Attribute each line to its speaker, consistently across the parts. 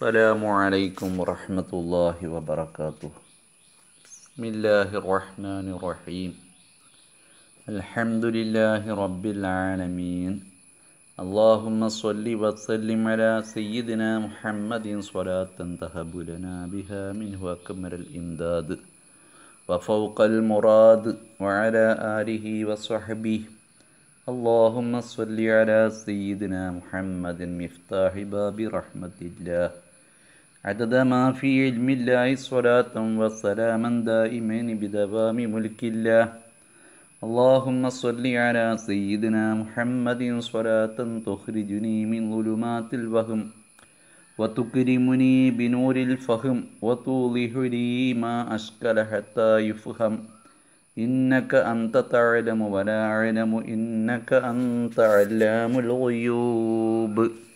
Speaker 1: السلام عليكم ورحمة الله وبركاته بسم الله الرحمن الرحيم الحمد لله رب العالمين اللهم صل وسلم على سيدنا محمد صلاة تهب لنا بها منه أكمل الإمداد وفوق المراد وعلى آله وصحبه اللهم صل على سيدنا محمد مفتاح باب رحمة الله عدد ما في علم الله صلاة وسلاما دائمين بدوام ملك الله اللهم صل على سيدنا محمد صلاة تخرجني من ظلمات الوهم وتكرمني بنور الفهم وتوضح لي ما أشكل حتى يفهم إنك أنت تعلم ولا أعلم إنك أنت علام الغيوب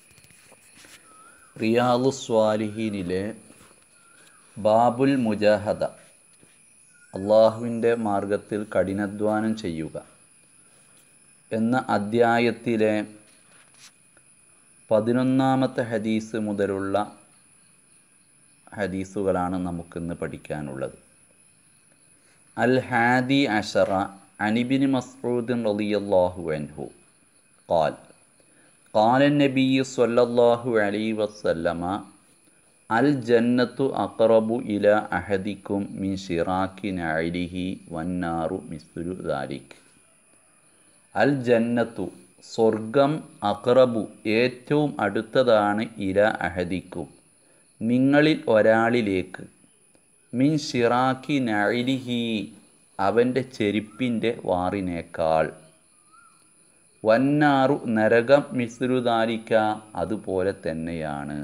Speaker 1: റിയാദു സ്വാലിഹീനിലെ ബാബുൽ മുജാഹദ അള്ളാഹുവിൻ്റെ മാർഗത്തിൽ കഠിനാധ്വാനം ചെയ്യുക എന്ന അദ്ധ്യായത്തിലെ പതിനൊന്നാമത്തെ ഹദീസ് മുതലുള്ള ഹദീസുകളാണ് നമുക്കിന്ന് പഠിക്കാനുള്ളത് അൽ ഹാദി അഷറ അനിബിൻ മസ്ഊദ് റളിയല്ലാഹു അൻഹു قال قال النبي صلى الله عليه وسلم الجنة أقرب إلى أحدكم من شراك نعله والنار مثل ذلك അൽ ജന്നത്തു സ്വർഗം അക്രബു ഏറ്റവും അടുത്തതാണ് ഇല അഹദിക്കും നിങ്ങളിൽ ഒരാളിലേക്ക് മിൻ ഷിറാക്കി നഴിലിഹി അവൻ്റെ ചെരുപ്പിൻ്റെ വാറിനേക്കാൾ വന്നാറു നരകം മിശ്രുതാലിക്ക അതുപോലെ തന്നെയാണ്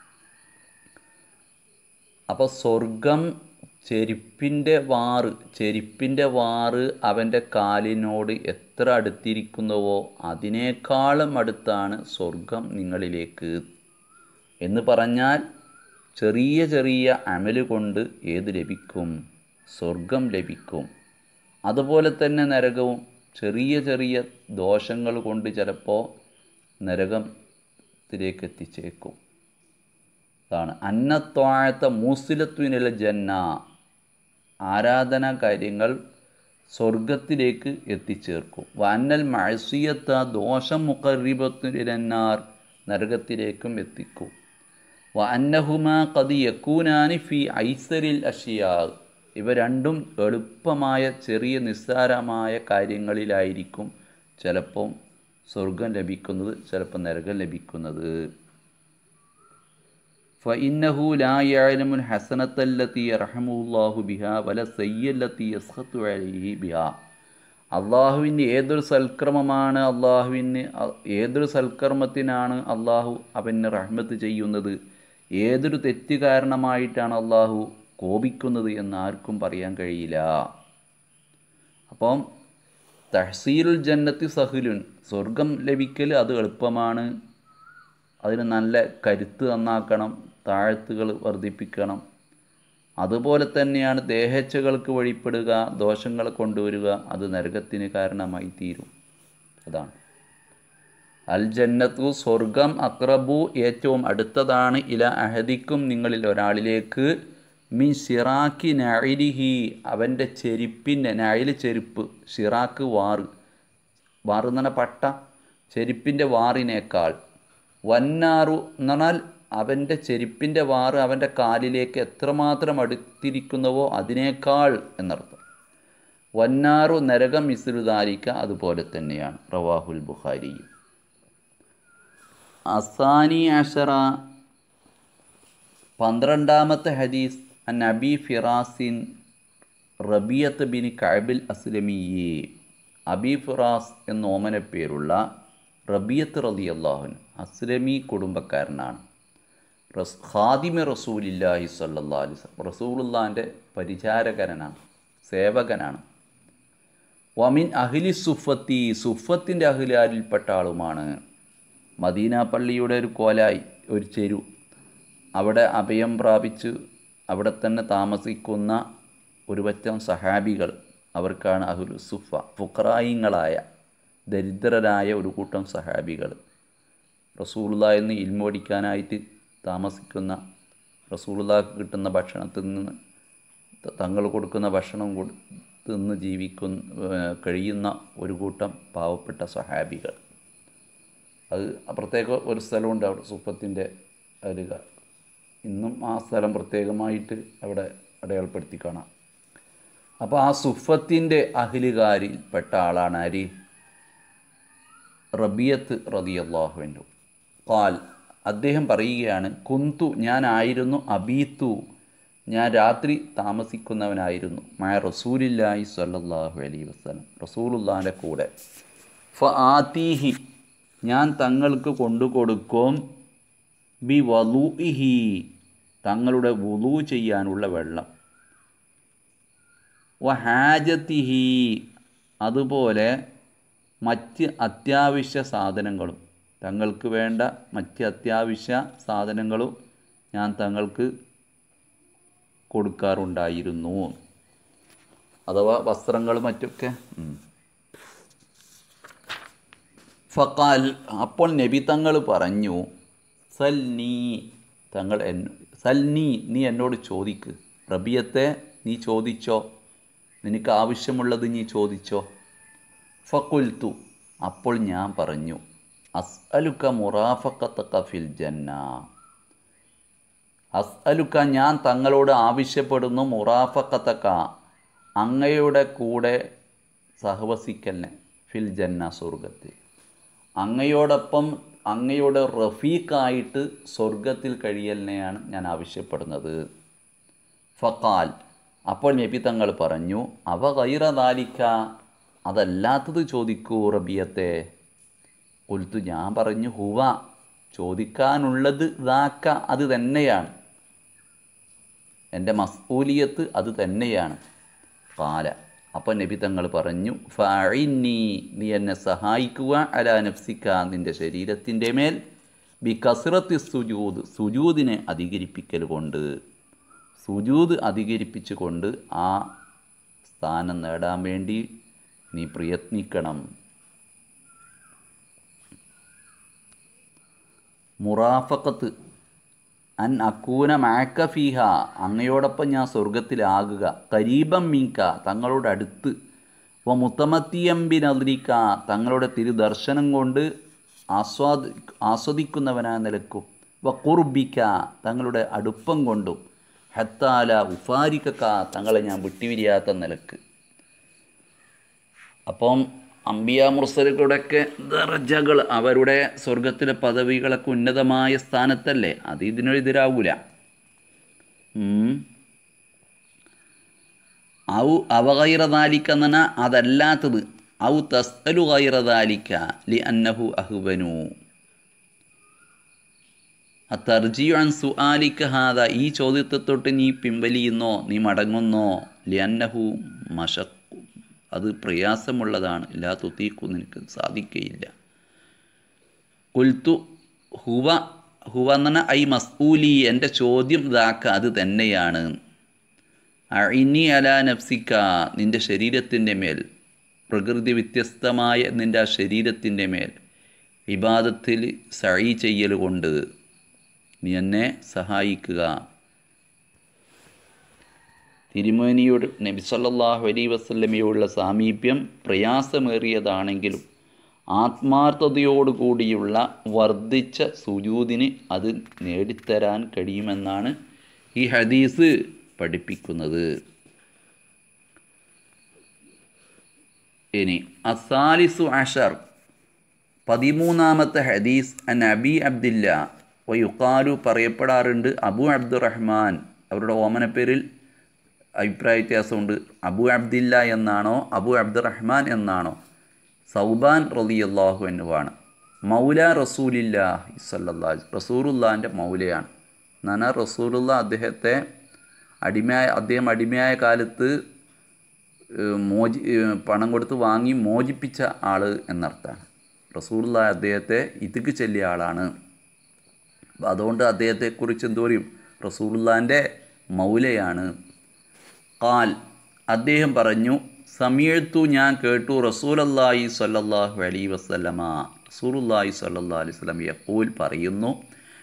Speaker 1: അപ്പോൾ സ്വർഗം ചെരുപ്പിൻ്റെ വാറ് ചെരുപ്പിൻ്റെ വാറ് അവൻ്റെ കാലിനോട് എത്ര അടുത്തിരിക്കുന്നുവോ അതിനേക്കാളും അടുത്താണ് സ്വർഗം നിങ്ങളിലേക്ക് എന്ന് പറഞ്ഞാൽ ചെറിയ ചെറിയ അമല് കൊണ്ട് ഏത് ലഭിക്കും സ്വർഗം ലഭിക്കും അതുപോലെ തന്നെ നരകവും ചെറിയ ചെറിയ ദോഷങ്ങൾ കൊണ്ട് ചിലപ്പോൾ നരകത്തിലേക്ക് എത്തിച്ചേക്കും അതാണ് അന്നത്വാഴത്ത മൂസിലത്വിനില ജന്ന ആരാധനാ കാര്യങ്ങൾ സ്വർഗത്തിലേക്ക് എത്തിച്ചേർക്കും വന്നൽ മഴസിയത്ത ദോഷം മുഖറിബത്തുനാർ നരകത്തിലേക്കും എത്തിക്കും വ അന്നഹുമ കതി യക്കൂനാനി ഫി ഐസരിൽ അഷിയാ ഇവ രണ്ടും എളുപ്പമായ ചെറിയ നിസ്സാരമായ കാര്യങ്ങളിലായിരിക്കും ചിലപ്പം സ്വർഗം ലഭിക്കുന്നത് ചിലപ്പോൾ നരകം ലഭിക്കുന്നത് ഫഇന്നഹു ലാ യഅലമുൽ ഹസനത്തല്ലത്തി യർഹമുല്ലാഹു ബിഹാ വല സയ്യല്ലത്തി യസ്ഖത്തു അലൈഹി ബിഹാ അള്ളാഹുവിൻ്റെ ഏതൊരു സൽക്രമമാണ് അള്ളാഹുവിന് ഏതൊരു സൽക്കർമ്മത്തിനാണ് അള്ളാഹു അവന് റഹ്മത്ത് ചെയ്യുന്നത് ഏതൊരു തെറ്റ് കാരണമായിട്ടാണ് അള്ളാഹു കോപിക്കുന്നത് എന്ന് ആർക്കും പറയാൻ കഴിയില്ല അപ്പം തഹസീലുൽ ജന്നത്തി സഹുലുൻ സ്വർഗം ലഭിക്കൽ അത് എളുപ്പമാണ് അതിന് നല്ല കരുത്ത് നന്നാക്കണം താഴ്ത്തുകൾ വർദ്ധിപ്പിക്കണം അതുപോലെ തന്നെയാണ് ദേഹച്ചകൾക്ക് വഴിപ്പെടുക ദോഷങ്ങൾ കൊണ്ടുവരിക അത് നരകത്തിന് കാരണമായി തീരും അതാണ് അൽ ജന്നത്തു സ്വർഗം അക്രബു ഏറ്റവും അടുത്തതാണ് ഇല അഹദിക്കും നിങ്ങളിൽ ഒരാളിലേക്ക് മിൻ ഷിറാക്കി നഴിലിഹി അവൻ്റെ ചെരുപ്പിൻ്റെ നഴിൽ ചെരുപ്പ് ഷിറാക്ക് വാറ് വാറ് എന്ന് പറഞ്ഞാൽ പട്ട ചെരുപ്പിൻ്റെ വാറിനേക്കാൾ വന്നാറു എന്ന് പറഞ്ഞാൽ അവൻ്റെ ചെരുപ്പിൻ്റെ വാറ് അവൻ്റെ കാലിലേക്ക് എത്രമാത്രം അടുത്തിരിക്കുന്നുവോ അതിനേക്കാൾ എന്നർത്ഥം വന്നാറു നരകം മിസ്രുദാരിക്ക അതുപോലെ തന്നെയാണ് റവാഹുൽ ബുഖാരി അസാനി അഷറ പന്ത്രണ്ടാമത്തെ ഹദീസ് അൻ അബി ഫിറാസിൻ റബിയത്ത് ബിൻ കഅബിൽ അസ്ലമിയെ അബി ഫിറാസ് എന്ന ഓമന പേരുള്ള റബിയത്ത് റതി അള്ളാഹുൻ അസ്ലമി കുടുംബക്കാരനാണ് റസ് ഖാദിമ റസൂലില്ലാഹി സല്ലാ അലിസ് റസൂലുള്ളാൻ്റെ പരിചാരകരനാണ് സേവകനാണ് വമിൻ അഹ്ലി സുഫത്തി സുഫത്തിൻ്റെ അഹ്ലാലിൽപ്പെട്ട ആളുമാണ് മദീന പള്ളിയുടെ ഒരു കോലായി ഒരു ചെരു അവിടെ അഭയം പ്രാപിച്ച് അവിടെ തന്നെ താമസിക്കുന്ന ഒരു പറ്റം സഹാബികൾ അവർക്കാണ് അഹുൽ സുഫ ഫുക്രായിങ്ങളായ ദരിദ്രരായ ഒരു കൂട്ടം സഹാബികൾ റസൂള്ള എന്ന് ഇൽമോടിക്കാനായിട്ട് താമസിക്കുന്ന റസൂലുള്ളാഹ്ക്ക് കിട്ടുന്ന ഭക്ഷണത്തിൽ നിന്ന് ത- തങ്ങൾ കൊടുക്കുന്ന ഭക്ഷണം കൊടു തിന്ന് ജീവിക്കുന്ന ഏഹ് കഴിയുന്ന ഒരു കൂട്ടം പാവപ്പെട്ട സഹാബികൾ അത് പ്രത്യേക ഒരു സ്ഥലമുണ്ട് അവിടെ സുഫത്തിൻ്റെ അരുക ഇന്നും ആ സ്ഥലം പ്രത്യേകമായിട്ട് അവിടെ അടയാളപ്പെടുത്തി കാണാം അപ്പോൾ ആ സുഫത്തിൻ്റെ അഹിലുകാരിൽ പെട്ട ആളാണ് ആര് റബിയത്ത് റതിയല്ലാഹുവിൻ്റെ കാൽ അദ്ദേഹം പറയുകയാണ് കുന്തു ഞാനായിരുന്നു അബീത്തു ഞാൻ രാത്രി താമസിക്കുന്നവനായിരുന്നു മായ റസൂലില്ലാഹി സ്വല്ലല്ലാഹു അലൈഹി വസ്ലം റസൂലുള്ളാഹിൻ്റെ കൂടെ ഫ ആതീഹി ഞാൻ തങ്ങൾക്ക് കൊണ്ടു കൊടുക്കും ബി വലൂഇഹി തങ്ങളുടെ വുളു ചെയ്യാനുള്ള വെള്ളം വ ഹാജത്തിഹി അതുപോലെ മറ്റ് അത്യാവശ്യ സാധനങ്ങളും തങ്ങൾക്ക് വേണ്ട മറ്റ് അത്യാവശ്യ സാധനങ്ങളും ഞാൻ തങ്ങൾക്ക് കൊടുക്കാറുണ്ടായിരുന്നു അഥവാ വസ്ത്രങ്ങൾ മറ്റൊക്കെ ഉം. ഫക്കാൽ അപ്പോൾ നബി തങ്ങൾ പറഞ്ഞു സൽ നീ തങ്ങൾ എൻ സൽ നീ നീ എന്നോട് ചോദിക്ക് റബിയത്തെ നീ ചോദിച്ചോ നിനക്ക് ആവശ്യമുള്ളത് നീ ചോദിച്ചോ ഫക്കുൽത്തു അപ്പോൾ ഞാൻ പറഞ്ഞു അസ്അലുക്ക മുറാഫക്കത്തക്ക ഫിൽ ജന്ന അസ്അലുക്ക ഞാൻ തങ്ങളോട് ആവശ്യപ്പെടുന്നു മുറാഫക്കത്തക്ക അങ്ങയുടെ കൂടെ സഹവസിക്കലിനെ ഫിൽ ജന്ന സ്വർഗത്തിൽ അങ്ങയോടൊപ്പം അങ്ങയുടെ റഫീഖായിട്ട് സ്വർഗത്തിൽ കഴിയലിനെയാണ് ഞാൻ ആവശ്യപ്പെടുന്നത് ഫക്കാൽ അപ്പോൾ നബി തങ്ങൾ പറഞ്ഞു അവ ഗൈറദാലിക്ക അതല്ലാത്തത് ചോദിക്കൂ റബിയത്തെ കൊലുത്തു ഞാൻ പറഞ്ഞു ഹുവ ചോദിക്കാനുള്ളത് ദാക്ക അത് തന്നെയാണ് എൻ്റെ മസ്ഊലിയത്ത് അത് തന്നെയാണ് കാല അപ്പം നബി തങ്ങൾ പറഞ്ഞു ഫഅഇന്നി നീ എന്നെ സഹായിക്കുക അലാ നഫ്സിക്ക നിൻ്റെ ശരീരത്തിൻ്റെ മേൽ ബി കസ്രത്തി സുജൂദ് സുജൂദിനെ അധികരിപ്പിക്കൽ കൊണ്ട് സുജൂദ് അധികരിപ്പിച്ചുകൊണ്ട് ആ സ്ഥാനം നേടാൻ വേണ്ടി നീ പ്രയത്നിക്കണം മുറാഫക്കത്ത് അൻ അക്കൂന മാക്ക ഫീഹ അങ്ങയോടൊപ്പം ഞാൻ സ്വർഗത്തിലാകുക കരീബം മീക്ക തങ്ങളോട് അടുത്ത് വ മുത്തമത്തിയമ്പി നദിരിക്ക തങ്ങളുടെ തിരുദർശനം കൊണ്ട് ആസ്വാദ ആസ്വദിക്കുന്നവനാ നിലക്കും വ കുർബിക്ക തങ്ങളുടെ അടുപ്പം കൊണ്ടും ഹത്താല ഉഫാരിക്ക തങ്ങളെ ഞാൻ വിട്ടുപിരിയാത്ത നിലക്ക് അപ്പം അംബിയ മുർസലുകളുടെയൊക്കെ ദർജകൾ അവരുടെ സ്വർഗത്തിലെ പദവികളൊക്കെ ഉന്നതമായ സ്ഥാനത്തല്ലേ അത് ഇതിനെതിരാവൂല ഉം. ഔ അവഗൈറദാലിക്ക എന്ന് പറഞ്ഞാൽ അതല്ലാത്തത് ഔ തസ്അലു ഗൈറദാലിക്ക ലി അന്നഹു അഹുബനു തർജിയൻ സുആലിക്ക ഹാദ ഈ ചോദ്യത്തെ തൊട്ട് നീ പിൻവലിയുന്നോ നീ മടങ്ങുന്നോ ലിയന്നഹു മഷക്കു അത് പ്രയാസമുള്ളതാണ് ഇല്ലാ തുത്തീക്കു നിനക്ക് സാധിക്കുകയില്ല കുൽത്തു ഹുവ ഹുവ എന്ന് പറഞ്ഞാൽ ഐ മസ്ഊലി എൻ്റെ ചോദ്യം ഇതാക്ക അത് തന്നെയാണ് അഇനി അലാ നഫ്സിക്ക നിൻ്റെ ശരീരത്തിൻ്റെ മേൽ പ്രകൃതി വ്യത്യസ്തമായ നിൻ്റെ ആ ശരീരത്തിൻ്റെ മേൽ വിവാദത്തിൽ സഴി ചെയ്യൽ കൊണ്ട് നീ എന്നെ സഹായിക്കുക തിരുമേനിയോട് നബി സല്ലല്ലാഹു അലൈഹി വസല്ലമയോടുള്ള സാമീപ്യം പ്രയാസമേറിയതാണെങ്കിലും ആത്മാർത്ഥതയോടുകൂടിയുള്ള വർദ്ധിച്ച സുജൂദിന് അത് നേടിത്തരാൻ കഴിയുമെന്നാണ് ഈ ഹദീസ് പഠിപ്പിക്കുന്നത് ഇനി അസാലിസു അഷർ പതിമൂന്നാമത്തെ ഹദീസ് അൻ അബി അബ്ദില്ല വയുക്കാലു പറയപ്പെടാറുണ്ട് അബു അബ്ദുറഹ്മാൻ അവരുടെ ഓമനപ്പേരിൽ അഭിപ്രായ വ്യത്യാസമുണ്ട് അബു അബ്ദില്ല എന്നാണോ അബു അബ്ദുറഹ്മാൻ എന്നാണോ സൗബാൻ റലിയല്ലാഹു എന്നുവാണ് മൗല റസൂലില്ലാഹി സല്ലല്ലാഹു റസൂറുല്ലാൻ്റെ മൗലയാണ് നന റസൂലുള്ള അദ്ദേഹത്തെ അടിമയായ അദ്ദേഹം അടിമയായ കാലത്ത് ഏഹ്, മോചി ഏഹ്, പണം കൊടുത്ത് വാങ്ങി മോചിപ്പിച്ച ആൾ എന്നർത്ഥമാണ് റസൂലുള്ള അദ്ദേഹത്തെ ഇതുക്ക് ചെല്ലിയ ആളാണ് അപ്പം അതുകൊണ്ട് അദ്ദേഹത്തെക്കുറിച്ച് എന്തോ പറയും റസൂലുള്ളാൻ്റെ മൗലയാണ് കാൽ അദ്ദേഹം പറഞ്ഞു സമീഴ്ത്തു ഞാൻ കേട്ടു റസൂലല്ലാഹി സ്വല്ലല്ലാഹു അലൈഹി വസല്ലമ റസൂലുള്ളാഹി സ്വല്ലല്ലാഹു അലൈഹി വസല്ലം യഖൂൽ പറയുന്നു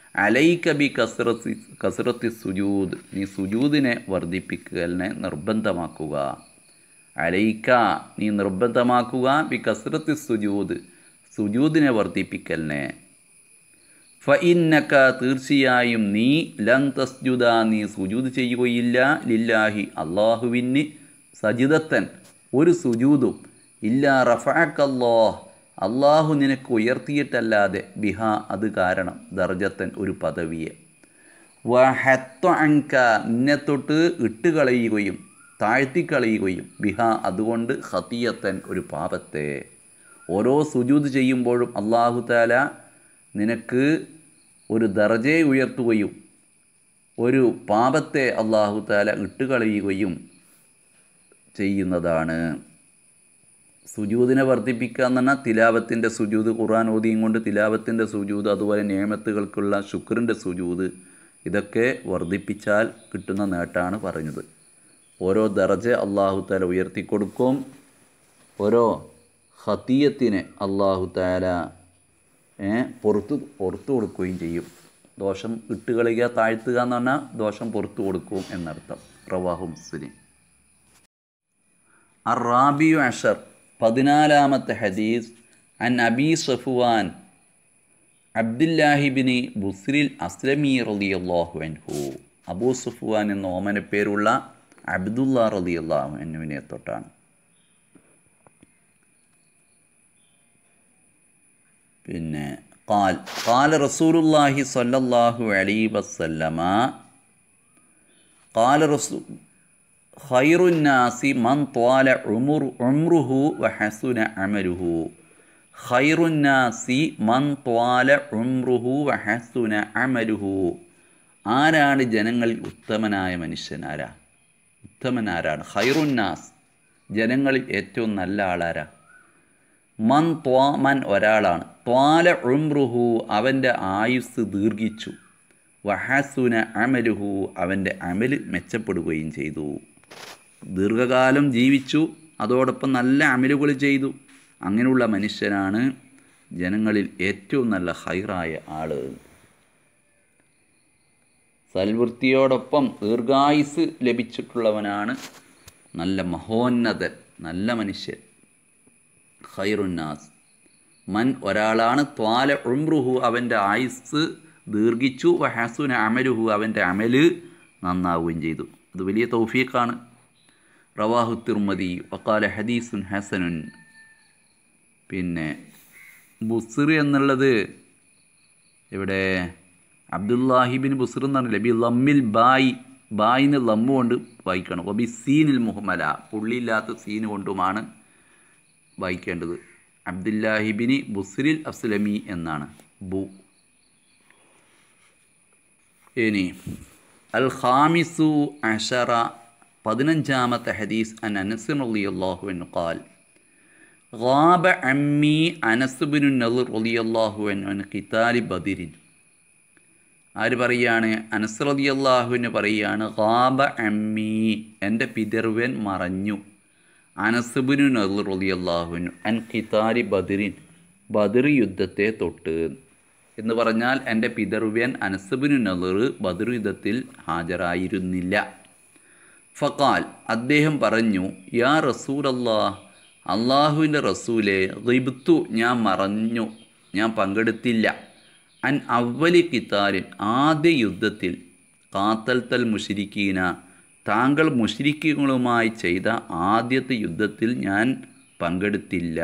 Speaker 1: അലൈക ബി കസ്രത്തി കസ്രത്തി സുജൂദ് നീ സുജൂദിനെ വർദ്ധിപ്പിക്കലിനെ നിർബന്ധമാക്കുക അലൈക്ക നീ നിർബന്ധമാക്കുക ബി കസ്രത്തി സുജൂദ് സുജൂദിനെ വർദ്ധിപ്പിക്കലിനെ ഫ ഇന്നക്ക തീർച്ചയായും നീ ലൻ തസ്ജുദ നീ സുജൂദ് ചെയ്യുകയില്ല ലില്ലാഹി അള്ളാഹുവിന് സജിദത്തൻ ഒരു സുജൂദും ഇല്ല റഫാക്കല്ലാഹ് അള്ളാഹു നിനക്ക് ഉയർത്തിയിട്ടല്ലാതെ ബിഹ അത് കാരണം ദർജത്തൻ ഒരു പദവിയെ വഹത്വ അങ്ക നിന്നെ തൊട്ട് ഇട്ടുകളയുകയും താഴ്ത്തിക്കളയുകയും ബിഹ അതുകൊണ്ട് ഹത്തിയത്തൻ ഒരു പാപത്തെ ഓരോ സുജൂത് ചെയ്യുമ്പോഴും അള്ളാഹു താല നിനക്ക് ഒരു ദർജയെ ഉയർത്തുകയും ഒരു പാപത്തെ അള്ളാഹു താല ഇട്ടുകളയുകയും ചെയ്യുന്നതാണ് സുജൂദിനെ വർദ്ധിപ്പിക്കുക എന്ന് പറഞ്ഞാൽ തിലാവത്തിൻ്റെ സുജൂത് ഖുർആൻ ഓതിയും കൊണ്ട് തിലാവത്തിൻ്റെ സുജൂത് അതുപോലെ നിയമത്തുകൾക്കുള്ള ശുക്രിൻ്റെ സുജൂത് ഇതൊക്കെ വർദ്ധിപ്പിച്ചാൽ കിട്ടുന്ന നേട്ടമാണ് പറഞ്ഞത് ഓരോ ദർജ അള്ളാഹു താല ഉയർത്തിക്കൊടുക്കും ഓരോ ഹത്തീയത്തിനെ അള്ളാഹു താല പുറത്ത് പുറത്തു കൊടുക്കുകയും ചെയ്യും ദോഷം ഇട്ടുകളിക താഴ്ത്തുക എന്ന് പറഞ്ഞാൽ ദോഷം പുറത്തു കൊടുക്കും എന്നർത്ഥം റവാഹു മുസ്ലിം അറാബിയു അഷർ പതിനാലാമത്തെ ഹദീസ് അൻ അബി സഫുവാൻ അബ്ദുല്ലാഹിബിനി ബുസ്രിൽ അസ്ലമി റളിയല്ലാഹു അൻഹു അബൂ സഫുവാൻ എന്ന ഓമന പേരുള്ള അബ്ദുല്ല റളിയല്ലാഹു അൻഹുവിനെ തൊട്ടാണ് പിന്നെ قال قال رسول الله صلى الله عليه وسلم قال رسول خير الناس من طال عمر عمره وحسن عمله خير الناس من طال عمره وحسن عمله ആരാണ് ജനങ്ങളിൽ ഉത്തമനായ മനുഷ്യനാരാ ഉത്തമനാരാണ് ഖൈറുന്നാസ് ജനങ്ങളിൽ ഏറ്റവും നല്ല ആളാരാ മൻ ത്വാ മൻ ഒരാളാണ് ത്വാല ഉംറുഹു അവൻ്റെ ആയുസ് ദീർഘിച്ചു വഹസുന അമലുഹു അവൻ്റെ അമല് മെച്ചപ്പെടുകയും ചെയ്തു ദീർഘകാലം ജീവിച്ചു അതോടൊപ്പം നല്ല അമലുകൾ ചെയ്തു അങ്ങനെയുള്ള മനുഷ്യനാണ് ജനങ്ങളിൽ ഏറ്റവും നല്ല ഹൈറായ ആള് സൽവൃത്തിയോടൊപ്പം ദീർഘായുസ് ലഭിച്ചിട്ടുള്ളവനാണ് നല്ല മഹോന്നതൻ നല്ല മനുഷ്യൻ ഖൈറുന്നാസ് മൻ ഒരാളാണ് ത്വാല ഉംറുഹു അവൻ്റെ ആയുസ് ദീർഘിച്ചു വഹസുന അമലുഹു അവൻ്റെ അമല് നന്നാവുകയും ചെയ്തു അത് വലിയ തൗഫീഖാണ് റവാഹു തിർമതി വക്കാല ഹദീസുൻ ഹസനുൻ പിന്നെ ബുസിർ എന്നുള്ളത് ഇവിടെ അബ്ദുല്ലാഹിബിൻ ബുസിർ എന്നാണ് ലബി ലമ്മിൽ ബായി ബായിന് ലമ്മു കൊണ്ട് വായിക്കണം ഒബി സീനിൽ മുഹമ്മല പുള്ളിയില്ലാത്ത സീന് കൊണ്ടുമാണ് വായിക്കേണ്ടത് അബ്ദുല്ലാഹിബിനി ബുസ്രിൽ അസ്ലമി എന്നാണ് ബു ഇനി അൽ ഖാമിസു അഷറ പതിനഞ്ചാമത്തെ ഹദീസ് അൻ അനസ് റളിയല്ലാഹു അൻഹു ഖാൽ غاب عمي أنس بن النضر رضي الله عنه عن قتال بدر ആര് പറയാണ് അനസ് റളിയല്ലാഹുവിന് പറയാണ് ഗാബ അമ്മി എൻ്റെ പിതർവൻ മറഞ്ഞു അനസുബിനു നദർ റളിയല്ലാഹുവിനു അൻ ഖിതാരി ബദറിൻ ബദർ യുദ്ധത്തെ തൊട്ട് എന്ന് പറഞ്ഞാൽ എൻ്റെ പിതർവ്യൻ അനസുബിനു നദർ ബദർ യുദ്ധത്തിൽ ഹാജരായിരുന്നില്ല ഫക്കാൽ അദ്ദേഹം പറഞ്ഞു യാ റസൂലല്ലാ അള്ളാഹുവിൻ്റെ റസൂലെ റിബ്തു ഞാൻ മറഞ്ഞു ഞാൻ പങ്കെടുത്തില്ല അൻ അവലി കിത്താലിൻ ആദ്യ യുദ്ധത്തിൽ കാത്തൽത്തൽ മുഷിരിക്കീന താങ്കൾ മുഷിരിക്കുകളുമായി ചെയ്ത ആദ്യത്തെ യുദ്ധത്തിൽ ഞാൻ പങ്കെടുത്തില്ല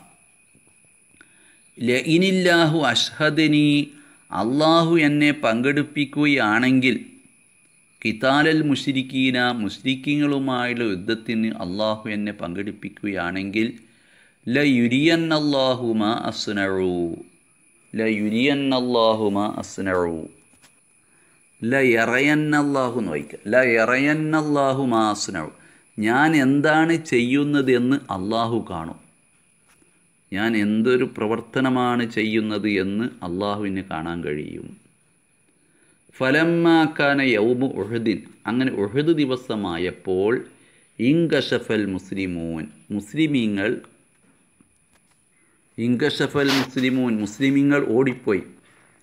Speaker 1: ലഇനില്ലാഹു അഷ്ഹദനി അള്ളാഹു എന്നെ പങ്കെടുപ്പിക്കുകയാണെങ്കിൽ കിതാലൽ മുഷിരിക്കീന മുഷ്രിക്കീങ്ങളുമായുള്ള യുദ്ധത്തിന് അള്ളാഹു എന്നെ പങ്കെടുപ്പിക്കുകയാണെങ്കിൽ ല യുരിയന്നല്ലാഹുമ അസ്നഴു ല യുരിയന്നല്ലാഹുമ അസ്നഴു ല എറയന്നല്ലാഹു എന്ന് വായിക്കുക ല എറയന്നല്ലാഹു മാസ്നഴു ഞാൻ എന്താണ് ചെയ്യുന്നതെന്ന് അള്ളാഹു കാണും ഞാൻ എന്തൊരു പ്രവർത്തനമാണ് ചെയ്യുന്നത് എന്ന് അള്ളാഹുവിന് കാണാൻ കഴിയും ഫലമ്മാക്കാന യൗമു ഉഹദിൻ അങ്ങനെ ഉഹദ് ദിവസമായപ്പോൾ ഇങ്കഷഫൽ മുസ്ലിമൂൻ മുസ്ലിമീങ്ങൾ ഇങ്കഷഫൽ മുസ്ലിമൂൻ മുസ്ലിമീങ്ങൾ ഓടിപ്പോയി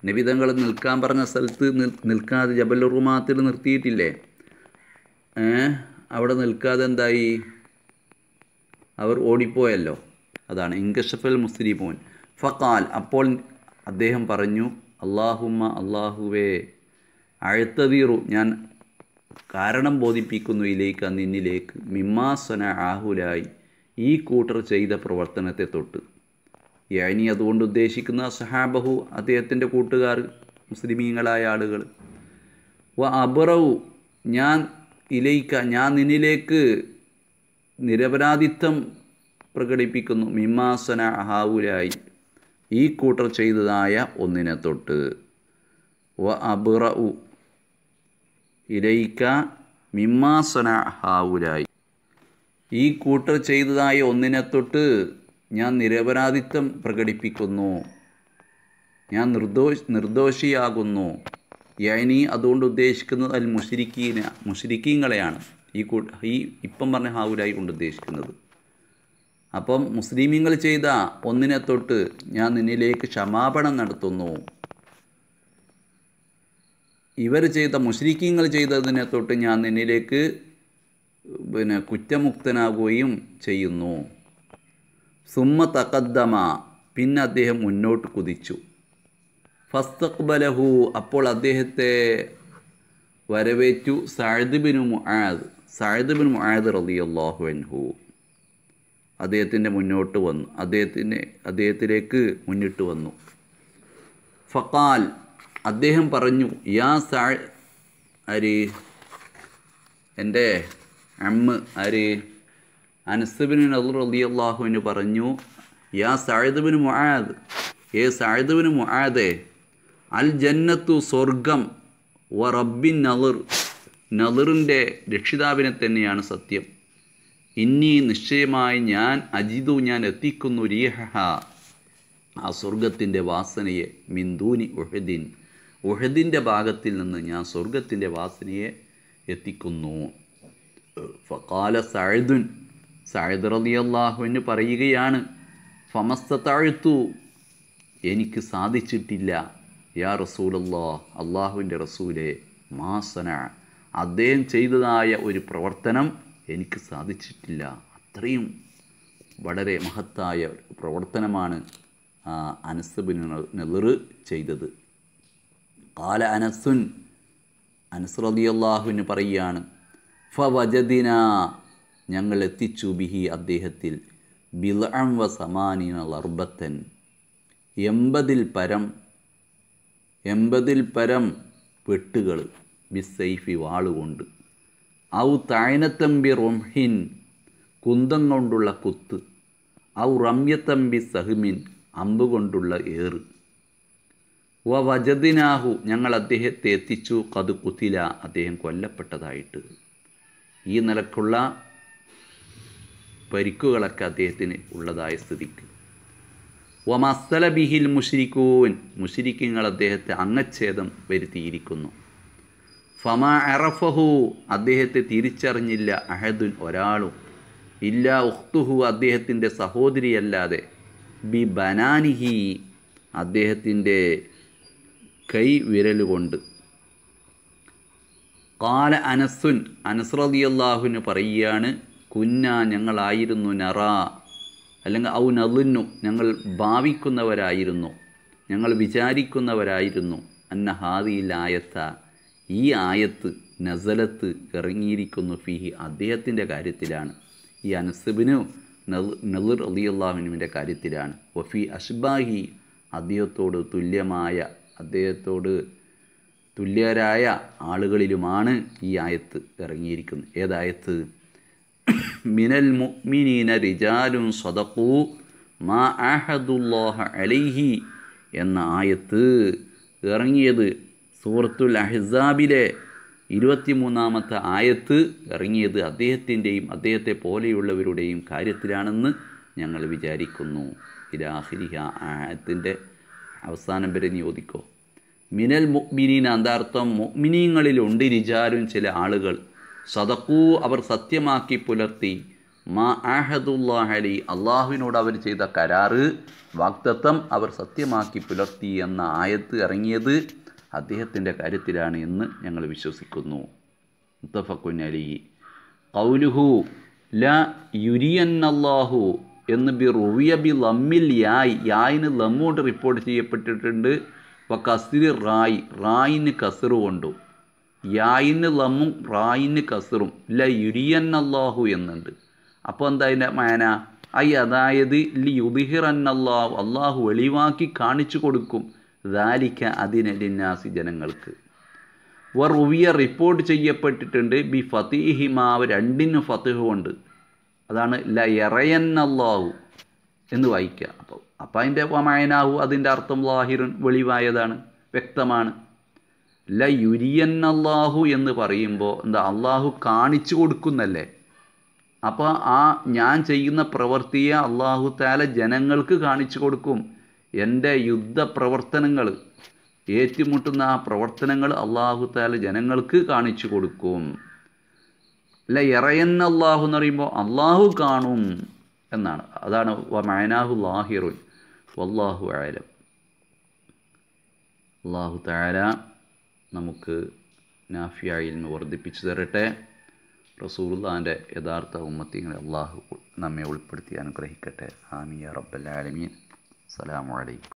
Speaker 1: നബിതങ്ങൾ നിൽക്കാൻ പറഞ്ഞ സ്ഥലത്ത് നിൽ- നിൽക്കാതെ ജബൽ റുമാത്തിൽ നിർത്തിയിട്ടില്ലേ ഏ അവിടെ നിൽക്കാതെ എന്തായി അവർ ഓടിപ്പോയല്ലോ അതാണ് ഇങ്കഷഫൽ മുസ്ലിമോൻ ഫക്കാൽ അപ്പോൾ അദ്ദേഹം പറഞ്ഞു അള്ളാഹുമ്മ അള്ളാഹുവേ അഴുത്തതീറു ഞാൻ കാരണം ബോധിപ്പിക്കുന്നു ഇലേക്ക് നിന്നിലേക്ക് മിമ്മാസന ആഹുലായി ഈ കൂട്ടർ ചെയ്ത പ്രവർത്തനത്തെ തൊട്ട് യാനി അതുകൊണ്ട് ഉദ്ദേശിക്കുന്ന സഹാബഹു അദ്ദേഹത്തിൻ്റെ കൂട്ടുകാർ മുസ്ലിമീങ്ങളായ ആളുകൾ വ അബറവു ഞാൻ ഇലയിക്ക ഞാൻ നിന്നിലേക്ക് നിരപരാധിത്വം പ്രകടിപ്പിക്കുന്നു മിമാസന ഹാവുലായി ഈ കൂട്ടർ ചെയ്തതായ ഒന്നിനെ തൊട്ട് വ അബറു ഇലയിക്ക മിമാസന ഹാവുലായി ഈ കൂട്ടർ ചെയ്തതായ ഒന്നിനെ തൊട്ട് ഞാൻ നിരപരാധിത്വം പ്രകടിപ്പിക്കുന്നു ഞാൻ നിർദോഷ് നിർദോഷിയാകുന്നു യൈനി അതുകൊണ്ട് ഉദ്ദേശിക്കുന്നത് അൽ മുഷരിക്കീന മുഷരിക്കീങ്ങളെയാണ് ഈ കൂ ഈ ഇപ്പം പറഞ്ഞ ഹാവുലായി കൊണ്ട് ഉദ്ദേശിക്കുന്നത് അപ്പം മുസ്ലിമീങ്ങൾ ചെയ്ത ഒന്നിനെ തൊട്ട് ഞാൻ നിന്നിലേക്ക് ക്ഷമാപണം നടത്തുന്നു ഇവർ ചെയ്ത മുസ്ലിക്കീങ്ങൾ ചെയ്തതിനെ തൊട്ട് ഞാൻ നിന്നിലേക്ക് പിന്നെ കുറ്റമുക്തനാകുകയും ചെയ്യുന്നു സുമ്മ തക്കദ്ദമ പിന്നെ അദ്ദേഹം മുന്നോട്ട് കുതിച്ചു ഫസ്തഖ്ബലഹു അപ്പോൾ അദ്ദേഹത്തെ വരവേറ്റു സഅദ്ബിനു മുആദ് സഅദ്ബിൻ മുആദ് റളിയല്ലാഹു അൻഹു അദ്ദേഹത്തിൻ്റെ മുന്നോട്ട് വന്നു അദ്ദേഹത്തിന് അദ്ദേഹത്തിലേക്ക് മുന്നിട്ട് വന്നു ഫക്കാൽ അദ്ദേഹം പറഞ്ഞു യാ സാ ആര് എൻ്റെ അമ്മ ആര് അനസുബിൻ നദർ റളിയല്ലാഹുവിന് പറഞ്ഞു യാ സായിദുബിന് മുആദ് ഏ സായിദുബിന് മുആദേ അൽ ജന്നത്തു സ്വർഗം വ റബ്ബിൻ നളിർ നളിറിൻ്റെ രക്ഷിതാവിനെ തന്നെയാണ് സത്യം ഇനി നിശ്ചയമായി ഞാൻ അജിതു ഞാൻ എത്തിക്കുന്നു രീഹ ആ സ്വർഗത്തിൻ്റെ വാസനയെ മിന്ദൂനി ഉഹദിൻ ഉഹദിൻ്റെ ഭാഗത്തിൽ നിന്ന് ഞാൻ സ്വർഗത്തിൻ്റെ വാസനയെ എത്തിക്കുന്നു ഫക്കാല സഴുദുൻ സഴുദ് റളിയല്ലാഹുവിന് പറയുകയാണ് ഫമസ്തത്താഴ്ത്തു എനിക്ക് സാധിച്ചിട്ടില്ല യാ റസൂലല്ലാ അള്ളാഹുവിൻ്റെ റസൂലെ മാസന അദ്ദേഹം ചെയ്തതായ ഒരു പ്രവർത്തനം എനിക്ക് സാധിച്ചിട്ടില്ല അത്രയും വളരെ മഹത്തായ ഒരു പ്രവർത്തനമാണ് ആ അനസ് ബിൻ നെളിർ ചെയ്തത് കാല അനസുൻ അനസ് റളിയല്ലാഹുവിന് പറയുകയാണ് ഫവജദിന ഞങ്ങൾ എത്തിച്ചു ബിഹി അദ്ദേഹത്തിൽ ബിൽഅം വ സമാനീന ലർബത്തൻ എൺപതിൽ പരം എൺപതിൽ പരം വെട്ടുകൾ ബിസൈഫി വാളുകൊണ്ട് ഔ തായനത്തമ്പി റൊംഹിൻ കുന്തം കൊണ്ടുള്ള കുത്ത് ഔ റമ്യത്തമ്പി സഹ്മിൻ അമ്പ് കൊണ്ടുള്ള ഏറ് വ വജദിനാഹു ഞങ്ങൾ അദ്ദേഹത്തെ എത്തിച്ചു കത് കുത്തില അദ്ദേഹം കൊല്ലപ്പെട്ടതായിട്ട് ഈ നിലക്കുള്ള പരിക്കുകളൊക്കെ അദ്ദേഹത്തിന് ഉള്ളതായ സ്ഥിതിക്ക് വ മസ്തല ബിഹിൽ മുഷിരിക്കൂൻ മുഷിരിക്കുങ്ങൾ അദ്ദേഹത്തെ അംഗച്ഛേദം വരുത്തിയിരിക്കുന്നു ഫമ അറഫഹു അദ്ദേഹത്തെ തിരിച്ചറിഞ്ഞില്ല അഹദുൻ ഒരാളും ഇല്ല ഉഖ്തുഹു അദ്ദേഹത്തിൻ്റെ സഹോദരിയല്ലാതെ ബി ബനാനിഹി അദ്ദേഹത്തിൻ്റെ കൈ വിരലുകൊണ്ട് കാല അനസുൻ അനസ്രദിയല്ലാഹുവിന് പറയുകയാണ് കുന്ന ഞങ്ങളായിരുന്നു നറ അല്ലെങ്കിൽ ഔ നലുന്നു ഞങ്ങൾ ഭാവിക്കുന്നവരായിരുന്നു ഞങ്ങൾ വിചാരിക്കുന്നവരായിരുന്നു അന്ന ഹാദിയിൽ ആയത്ത ഈ ആയത്ത് നസലത്ത് ഇറങ്ങിയിരിക്കുന്നു ഫിഹി അദ്ദേഹത്തിൻ്റെ കാര്യത്തിലാണ് ഈ അനസുബിനു നളിർ അലിയല്ലാഹുവിൻ്റെ കാര്യത്തിലാണ് വഫി അഷ്ബാഹി അദ്ദേഹത്തോട് തുല്യമായ അദ്ദേഹത്തോട് തുല്യരായ ആളുകളിലുമാണ് ഈ ആയത്ത് ഇറങ്ങിയിരിക്കുന്നത് ഏതായത്ത് മിനൽ മുഅ്മിനീന റിജാലുൻ സദഖു മാ ആഹദുല്ലാഹ അലൈഹി എന്ന ആയത്ത് ഇറങ്ങിയത് സൂറത്തുൽ അഹ്സാബിലെ ഇരുപത്തിമൂന്നാമത്തെ ആയത്ത് ഇറങ്ങിയത് അദ്ദേഹത്തിൻ്റെയും അദ്ദേഹത്തെ പോലെയുള്ളവരുടെയും കാര്യത്തിലാണെന്ന് ഞങ്ങൾ വിചാരിക്കുന്നു ഇലാഹിരിഹ ആയത്തിൻ്റെ അവസാനം വരെ നീ ഓദിക്കോ മിനൽ മുഅ്മിനീൻ അന്താർത്ഥം മുഅ്മിനീങ്ങളിലുണ്ട് രിജാലും ചില ആളുകൾ സദക്കൂ അവർ സത്യമാക്കി പുലർത്തി മാ ആഹദുല്ലാഹലി അള്ളാഹുവിനോട് അവർ ചെയ്ത കരാറ് വാക്തത്വം അവർ സത്യമാക്കി പുലർത്തി എന്ന ആയത്ത് ഇറങ്ങിയത് അദ്ദേഹത്തിൻ്റെ കാര്യത്തിലാണ് എന്ന് ഞങ്ങൾ വിശ്വസിക്കുന്നു മുത്തഫക്കുൻ അലി കൗലുഹു ല യുരിയന്നല്ലാഹു എന്ന് ബി റുവിയ ബി ലമ്മിൽ യായ് യായിന് ലമ്മോട്ട് റിപ്പോർട്ട് ചെയ്യപ്പെട്ടിട്ടുണ്ട് വ കസിർ റായ് റായിന് കസറ് കൊണ്ടും യായിന് ലമ്മും റായിന് കസറും ല യുരിയന്നല്ലാഹു എന്നുണ്ട് അപ്പോൾ എന്താ അതിൻ്റെ മാന ഐ അതായത് ലി യുദിഹിറന്നല്ലാഹു അള്ളാഹു വെളിവാക്കി കാണിച്ചു കൊടുക്കും ദാലിക്ക അതിനലിന്നാസി ജനങ്ങൾക്ക് വർ റുവിയ റിപ്പോർട്ട് ചെയ്യപ്പെട്ടിട്ടുണ്ട് ബി ഫതീഹിമാവ് രണ്ടിനും ഫതീഹ് കൊണ്ട് അതാണ് ല എറയന്നല്ലാഹു എന്ന് വായിക്കുക അപ്പോൾ അപ്പം അതിൻ്റെ മയനാഹു അതിൻ്റെ അർത്ഥം ലാഹിറുൻ വെളിവായതാണ് വ്യക്തമാണ് ല യുരിയന്നല്ലാഹു എന്ന് പറയുമ്പോൾ എന്താ അള്ളാഹു കാണിച്ചു കൊടുക്കുന്നല്ലേ അപ്പോൾ ആ ഞാൻ ചെയ്യുന്ന പ്രവൃത്തിയെ അള്ളാഹു താല ജനങ്ങൾക്ക് കാണിച്ചു കൊടുക്കും എൻ്റെ യുദ്ധ പ്രവർത്തനങ്ങൾ ഏറ്റുമുട്ടുന്ന ആ പ്രവർത്തനങ്ങൾ അള്ളാഹു താല ജനങ്ങൾക്ക് കാണിച്ചു കൊടുക്കും അല്ല ഇറയന്ന അള്ളാഹു എന്ന് പറയുമ്പോൾ അള്ളാഹു കാണും എന്നാണ് അതാണ് മയനാഹു ലാഹിറുൻ വല്ലാഹു ആലം അള്ളാഹു താല നമുക്ക് നാഫിയായിൽ നിന്ന് വർദ്ധിപ്പിച്ചു തരട്ടെ റസൂലുള്ളാൻ്റെ യഥാർത്ഥ ഉമ്മത്തിങ്ങളെ അള്ളാഹു നമ്മെ ഉൾപ്പെടുത്തി അനുഗ്രഹിക്കട്ടെ ആമിയ റബ്ബൽ ആലമീൻ അസ്സലാമു അലൈക്കും